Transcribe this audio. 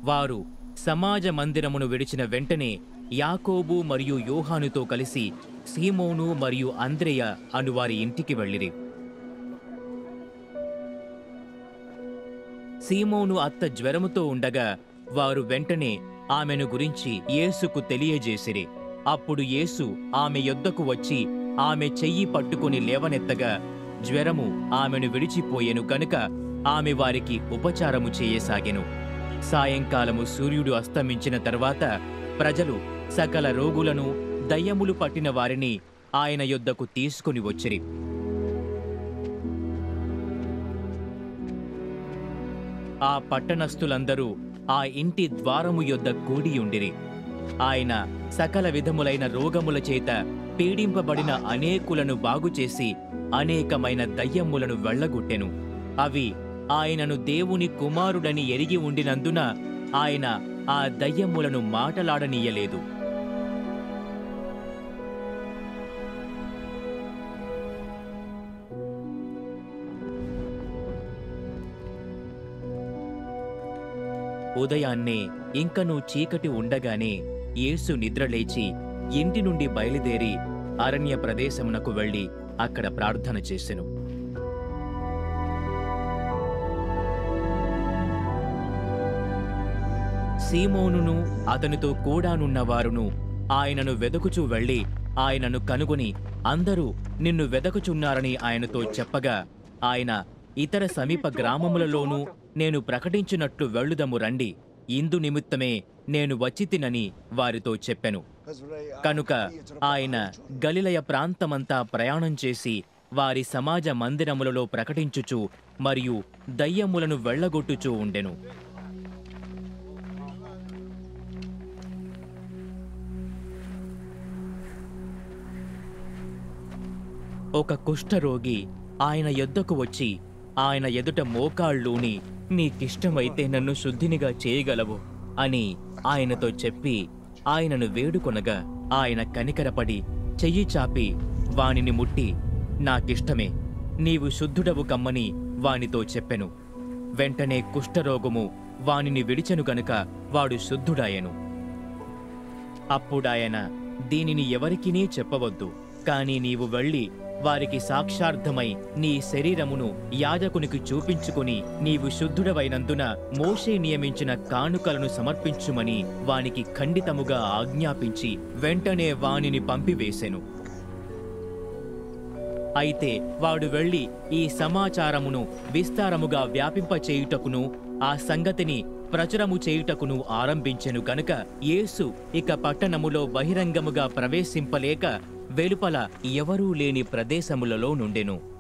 వారు సమాజ మందిరమును విడిచిన వెంటనే యాకోబు మరియు యోహానుతో కలిసి సీమోను మరియు అంద్రేయ అను వారి ఇంటికి వెళ్ళిరి సీమోను అత్త జ్వరముతో ఉండగా వారు వెంటనే ఆమెను గురించి యేసుకు తెలియజేసిరి అప్పుడు యేసు ఆమె యొద్దకు వచ్చి ఆమె చెయ్యి పట్టుకుని లేవనెత్తగా జ్వరము ఆమెను విడిచిపోయెను కనుక ఆమె వారికి ఉపచారము చేయసాగెను సాయంకాలము సూర్యుడు అస్తమించిన తర్వాత ప్రజలు సకల రోగులను దయ్యములు పట్టిన వారిని ఆయన యొద్దకు తీసుకుని వచ్చిరి ఆ పట్టణస్థులందరూ ఆ ఇంటి ద్వారము యొద్ద కూడియుండిరి ఆయన సకల విధములైన రోగముల చేత పీడింపబడిన అనేకులను బాగుచేసి అనేకమైన దయ్యములను వెళ్ళగొట్టెను అవి ఆయనను దేవుని కుమారుడని ఎరిగి ఉండినందున ఆయన ఆ దయ్యములను మాటలాడనీయలేదు ఉదయాన్నే ఇంకనూ చీకటి ఉండగానే యేసు నిద్రలేచి ఇంటి నుండి బయలుదేరి అరణ్య ప్రదేశమునకు వెళ్ళి అక్కడ ప్రార్థన చేసెను సీమోనును అతనితో కూడానున్న వారును ఆయనను వెదకుచూ వెళ్ళి ఆయనను కనుగొని అందరూ నిన్ను వెదకుచున్నారని ఆయనతో చెప్పగా ఆయన ఇతర సమీప గ్రామములలోనూ నేను ప్రకటించినట్లు వెళ్ళుదము రండి ఇందు నిమిత్తమే నేను వచ్చి తినని వారితో చెప్పెను కనుక ఆయన గలిలయ ప్రాంతమంతా ప్రయాణం చేసి వారి సమాజ మందిరములలో ప్రకటించుచు మరియు దయ్యములను వెళ్ళగొట్టుచూ ఉండెను ఒక కుష్ఠరోగి ఆయన యొద్దకు వచ్చి ఆయన ఎదుట మోకాళ్ళూని నీకిష్టమైతే నన్ను శుద్ధినిగా చేయగలవు అని ఆయనతో చెప్పి ఆయనను వేడుకొనగా ఆయన కనికరపడి చెయ్యి చాపి వానిని ముట్టి నాకిష్టమే నీవు శుద్ధుడవు కమ్మని వానితో చెప్పెను వెంటనే కుష్ఠరోగము వానిని విడిచెను గనుక వాడు శుద్ధుడాయెను అప్పుడాయన దీనిని ఎవరికినీ చెప్పవద్దు కాని నీవు వెళ్ళి వారికి సాక్షార్థమై నీ శరీరమును యాజకునికి చూపించుకుని నీవు శుద్ధుడవైనందున మోషే నియమించిన కానుకలను సమర్పించుమని వానికి ఖండితముగా ఆజ్ఞాపించి వెంటనే వానిని పంపివేసెను అయితే వాడు వెళ్ళి ఈ సమాచారమును విస్తారముగా వ్యాపింపచేయుటకును ఆ సంగతిని ప్రచురము చేయుటకును ఆరంభించెను గనుక యేసు ఇక పట్టణములో బహిరంగముగా ప్రవేశింపలేక వెలుపల ఎవరూ లేని ప్రదేశములలో నుండెను